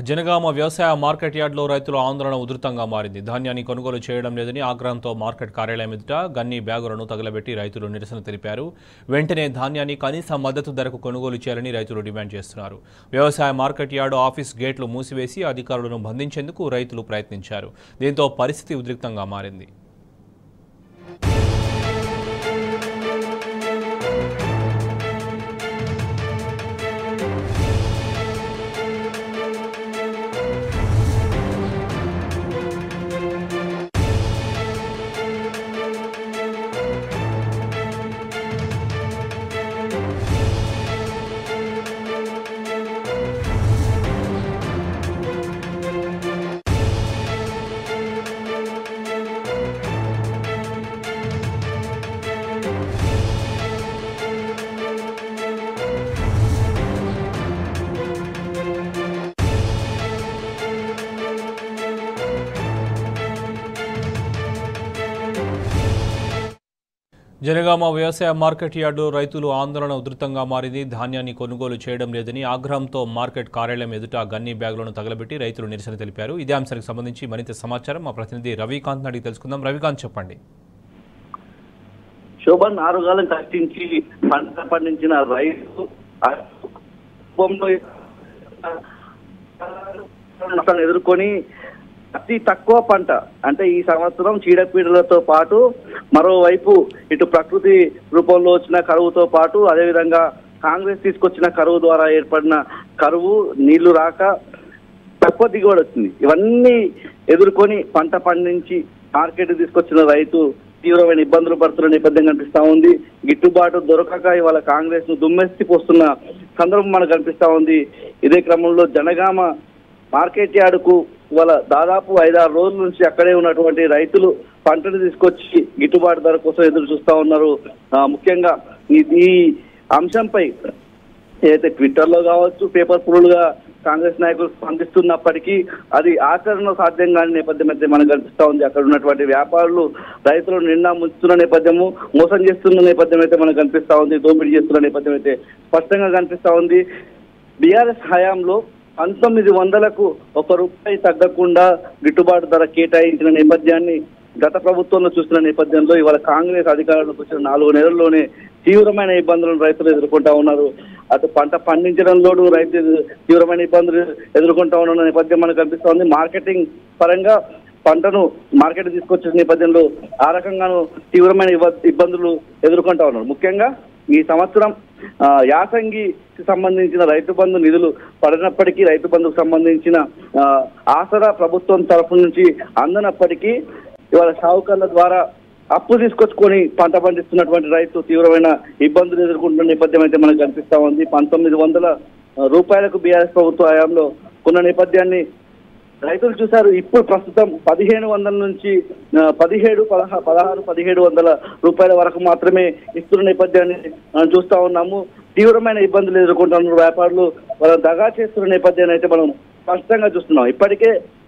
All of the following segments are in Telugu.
జనగామ వ్యవసాయ మార్కెట్ యార్డ్లో రైతుల ఆందోళన ఉధృతంగా మారింది ధాన్యాన్ని కొనుగోలు చేయడం లేదని ఆగ్రహంతో మార్కెట్ కార్యాలయం ఎదుట గన్ని బ్యాగులను తగలబెట్టి రైతులు నిరసన తెలిపారు వెంటనే ధాన్యాన్ని కనీస మద్దతు ధరకు కొనుగోలు చేయాలని రైతులు డిమాండ్ చేస్తున్నారు వ్యవసాయ మార్కెట్ యార్డు ఆఫీస్ గేట్లు మూసివేసి అధికారులను బంధించేందుకు రైతులు ప్రయత్నించారు దీంతో పరిస్థితి ఉద్రిక్తంగా మారింది జనగామ వ్యవసాయ మార్కెట్ యార్డు రైతులు ఆందోళన ఉధృతంగా మారింది ధాన్యాన్ని కొనుగోలు చేయడం లేదని ఆగ్రహంతో మార్కెట్ కార్యాలయం ఎదుట గన్ని బ్యాగులను తగలబెట్టి రైతులు నిరసన తెలిపారు ఇదే అంశానికి సంబంధించి మరింత సమాచారం మా ప్రతినిధి రవికాంత్ అడిగి తెలుసుకుందాం రవికాంత్ చెప్పండి శోభన్ ఆరుగాలం కష్టించి పంట పండించిన రైతు ఆ కుటుంబంలో నష్టాలను ఎదుర్కొని అతి తక్కువ పంట అంటే ఈ సంవత్సరం చీడపీడలతో పాటు మరోవైపు ఇటు ప్రకృతి రూపంలో వచ్చిన కరువుతో పాటు అదేవిధంగా కాంగ్రెస్ తీసుకొచ్చిన కరువు ద్వారా ఏర్పడిన కరువు నీళ్లు రాక తక్కువ దిగుబడి వచ్చింది ఇవన్నీ ఎదుర్కొని పంట పండించి మార్కెట్ తీసుకొచ్చిన రైతు తీవ్రమైన ఇబ్బందులు పడుతున్న నేపథ్యం కనిపిస్తా ఉంది గిట్టుబాటు దొరకక ఇవాళ కాంగ్రెస్ ను దుమ్మెత్తి పోస్తున్న సందర్భం మనకు కనిపిస్తా ఉంది ఇదే క్రమంలో జనగామ మార్కెట్ యార్డుకు ఇవాళ దాదాపు ఐదారు రోజుల నుంచి అక్కడే ఉన్నటువంటి రైతులు పంటను తీసుకొచ్చి గిట్టుబాటు ధర కోసం ఎదురు చూస్తా ఉన్నారు ఆ, ముఖ్యంగా ఈ ఈ అంశంపై ఏదైతే ట్విట్టర్ లో కావచ్చు పేపర్ పురులుగా కాంగ్రెస్ నాయకులు స్పందిస్తున్నప్పటికీ అది ఆచరణ సాధ్యం కాని నేపథ్యం అయితే మనకు కనిపిస్తా ఉంది అక్కడ ఉన్నటువంటి వ్యాపారులు రైతులు నిండా ముంచుతున్న నేపథ్యము మోసం చేస్తున్న నేపథ్యం అయితే మనకు కనిపిస్తా ఉంది దోపిడీ చేస్తున్న నేపథ్యం అయితే స్పష్టంగా కనిపిస్తా ఉంది బీఆర్ఎస్ హయాంలో పంతొమ్మిది వందలకు ఒక రూపాయి తగ్గకుండా గిట్టుబాటు ధర కేటాయించిన నేపథ్యాన్ని గత ప్రభుత్వంలో చూసిన నేపథ్యంలో ఇవాళ కాంగ్రెస్ అధికారంలోకి వచ్చిన నాలుగు నెలల్లోనే తీవ్రమైన ఇబ్బందులను రైతులు ఎదుర్కొంటా ఉన్నారు అటు పంట పండించడంలోనూ రైతు తీవ్రమైన ఇబ్బందులు ఎదుర్కొంటా ఉన్న నేపథ్యం మనకు కనిపిస్తా ఉంది మార్కెటింగ్ పరంగా పంటను మార్కెట్ తీసుకొచ్చిన నేపథ్యంలో ఆ రకంగాను తీవ్రమైన ఇబ్బ- ఇబ్బందులు ఎదుర్కొంటా ఉన్నారు ముఖ్యంగా ఈ సంవత్సరం ఆ, యాసంగికి సంబంధించిన రైతు బంధు నిధులు పడినప్పటికీ రైతు బంధుకు సంబంధించిన ఆ, ఆసరా ప్రభుత్వం తరఫు నుంచి అందనప్పటికీ ఇవాళ షావుకర్ల ద్వారా అప్పు తీసుకొచ్చుకొని పంట పండిస్తున్నటువంటి రైతు తీవ్రమైన ఇబ్బందులు ఎదుర్కొంటున్న నేపథ్యం అయితే మనకు కనిపిస్తా ఉంది పంతొమ్మిది వందల రూపాయలకు బీఆర్ఎస్ ప్రభుత్వ హయాంలో కొన్న నేపథ్యాన్ని రైతులు చూశారు ఇప్పుడు ప్రస్తుతం పదిహేను వందల నుంచి ఆ, పదిహేడు పదహా పదహారు పదిహేడు వందల రూపాయల వరకు మాత్రమే ఇస్తున్న నేపథ్యాన్ని మనం చూస్తా ఉన్నాము తీవ్రమైన ఇబ్బందులు ఎదుర్కొంటున్న వ్యాపారులు వాళ్ళ దగా చేస్తున్న నేపథ్యాన్ని అయితే మనం స్పష్టంగా చూస్తున్నాం ఇప్పటికే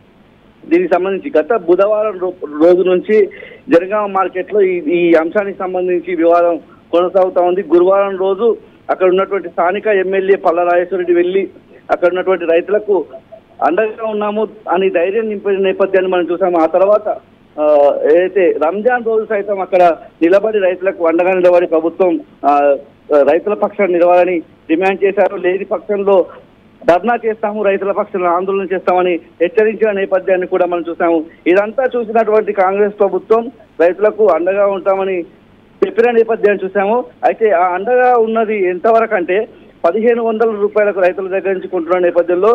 దీనికి సంబంధించి గత బుధవారం రో- రోజు నుంచి జనగామ మార్కెట్ లో ఈ ఈ అంశానికి సంబంధించి వివాదం కొనసాగుతా ఉంది గురువారం రోజు అక్కడ ఉన్నటువంటి స్థానిక ఎమ్మెల్యే పల్లరాజేశ్వరరెడ్డి వెళ్ళి అక్కడ ఉన్నటువంటి రైతులకు అండగా ఉన్నాము అని ధైర్యం నింపిన నేపథ్యాన్ని మనం చూసాము ఆ తర్వాత ఆ, ఏదైతే రంజాన్ రోజు సైతం అక్కడ నిలబడి రైతులకు అండగా నిలబడి ప్రభుత్వం ఆ, రైతుల పక్షాన్ని నిలవాలని డిమాండ్ చేశారు లేని పక్షంలో ధర్నా చేస్తాము రైతుల పక్షాన ఆందోళన చేస్తామని హెచ్చరించిన నేపథ్యాన్ని కూడా మనం చూసాము ఇదంతా చూసినటువంటి కాంగ్రెస్ ప్రభుత్వం రైతులకు అండగా ఉంటామని చెప్పిన నేపథ్యాన్ని చూసాము అయితే ఆ అండగా ఉన్నది ఎంతవరకు అంటే పదిహేను వందల రూపాయలకు రైతుల దగ్గర నుంచి కొంటున్న నేపథ్యంలో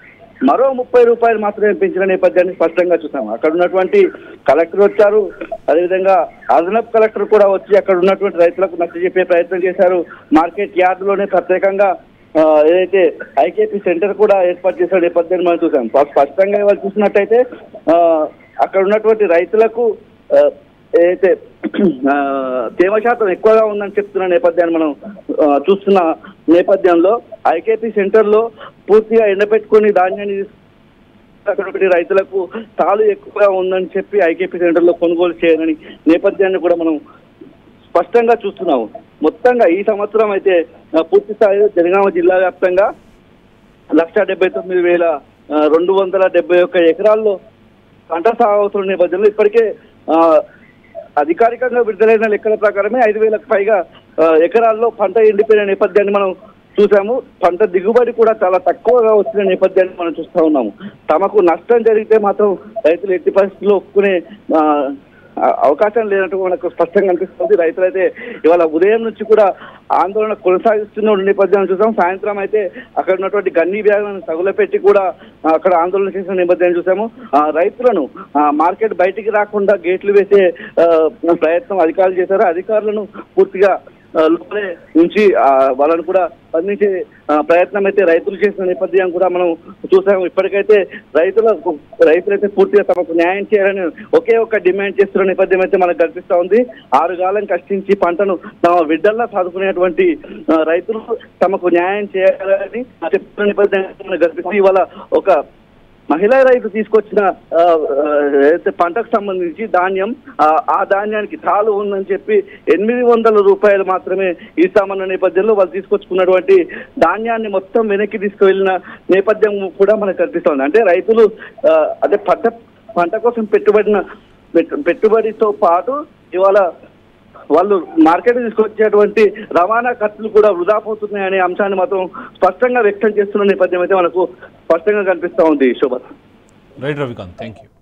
మరో ముప్పై రూపాయలు మాత్రమే పెంచిన నేపథ్యాన్ని స్పష్టంగా చూసాము అక్కడ ఉన్నటువంటి కలెక్టర్ వచ్చారు అదేవిధంగా అదనపు కలెక్టర్ కూడా వచ్చి అక్కడ ఉన్నటువంటి రైతులకు నచ్చ చెప్పే ప్రయత్నం చేశారు మార్కెట్ యార్డులోనే ప్రత్యేకంగా ఆ, ఏదైతే ఐకేపీ సెంటర్ కూడా ఏర్పాటు చేసిన నేపథ్యాన్ని మనం చూసాం స్ప- స్పష్టంగా ఇవాళ చూసినట్టయితే ఆ, అక్కడ ఉన్నటువంటి రైతులకు ఆ, ఏదైతే ఆ, తేమ శాతం ఎక్కువగా ఉందని చెప్తున్న నేపథ్యాన్ని మనం ఆ, చూస్తున్న నేపథ్యంలో ఐకేపీ సెంటర్ లో పూర్తిగా ఎండపెట్టుకుని ధాన్యాన్ని తీసు- అక్కడ రైతులకు తాలు ఎక్కువగా ఉందని చెప్పి ఐకేపీ సెంటర్ లో కొనుగోలు చేయాలని నేపథ్యాన్ని కూడా మనం స్పష్టంగా చూస్తున్నాము మొత్తంగా ఈ సంవత్సరం అయితే ఆ, పూర్తి స్థాయిలో జనగామ జిల్లా వ్యాప్తంగా లక్ష డెబ్బై తొమ్మిది వేల ఆ, రెండు వందల డెబ్బై ఒక్క ఎకరాల్లో పంట సాగు అవుతున్న నేపథ్యంలో ఇప్పటికే ఆ, అధికారికంగా విడుదలైన లెక్కల ప్రకారమే ఐదు వేలకు పైగా ఆ, ఎకరాల్లో పంట ఎండిపోయిన నేపథ్యాన్ని మనం చూసాము పంట దిగుబడి కూడా చాలా తక్కువగా వచ్చిన నేపథ్యాన్ని మనం చూస్తా ఉన్నాము తమకు నష్టం జరిగితే మాత్రం రైతులు ఎట్టి పరిస్థితుల్లో ఒప్పుకునే ఆ, ఆ, అవకాశం లేనట్టు మనకు స్పష్టంగా అనిపిస్తుంది రైతులైతే ఇవాళ ఉదయం నుంచి కూడా ఆందోళన కొనసాగిస్తున్న నేపథ్యాన్ని చూసాం సాయంత్రం అయితే అక్కడ ఉన్నటువంటి గన్నీ బ్యాగులను తగులపెట్టి కూడా ఆ, అక్కడ ఆందోళన చేసిన నేపథ్యాన్ని చూసాము ఆ, రైతులను ఆ, మార్కెట్ బయటికి రాకుండా గేట్లు వేసే ఆ, ప్రయత్నం అధికారులు చేశారు అధికారులను పూర్తిగా ఆ, లోపలే ఉంచి ఆ, వాళ్ళను కూడా బంధించే ఆ, ప్రయత్నం అయితే రైతులు చేసిన నేపథ్యం కూడా మనం చూసాము ఇప్పటికైతే రైతుల రైతులైతే పూర్తిగా తమకు న్యాయం చేయాలని ఒకే ఒక్క డిమాండ్ చేస్తున్న నేపథ్యం అయితే మనకు కనిపిస్తా ఉంది ఆరు కాలం కష్టించి పంటను తమ బిడ్డల్లా సాదుకునేటువంటి ఆ, రైతులు తమకు న్యాయం చేయాలని చెప్తున్న నేపథ్యం మనకు కనిపిస్తుంది ఇవాళ ఒక మహిళా రైతు తీసుకొచ్చిన ఆ, ఆ, ఏదైతే పంటకు సంబంధించి ధాన్యం ఆ, ఆ ధాన్యానికి తాలు ఉందని చెప్పి ఎనిమిది వందల రూపాయలు మాత్రమే ఇస్తామన్న నేపథ్యంలో వాళ్ళు తీసుకొచ్చుకున్నటువంటి ధాన్యాన్ని మొత్తం వెనక్కి తీసుకువెళ్ళిన నేపథ్యం కూడా మనకు కనిపిస్తోంది అంటే రైతులు ఆ, అదే పంట పంట కోసం పెట్టుబడిన పెట్టు- పెట్టుబడితో పాటు ఇవాళ వాళ్ళు మార్కెట్ తీసుకొచ్చేటువంటి రవాణా ఖర్చులు కూడా వృధా పోతున్నాయి అనే అంశాన్ని మాత్రం స్పష్టంగా వ్యక్తం చేస్తున్న నేపథ్యం అయితే మనకు స్పష్టంగా కనిపిస్తా ఉంది Shobha right Ravikanth thank you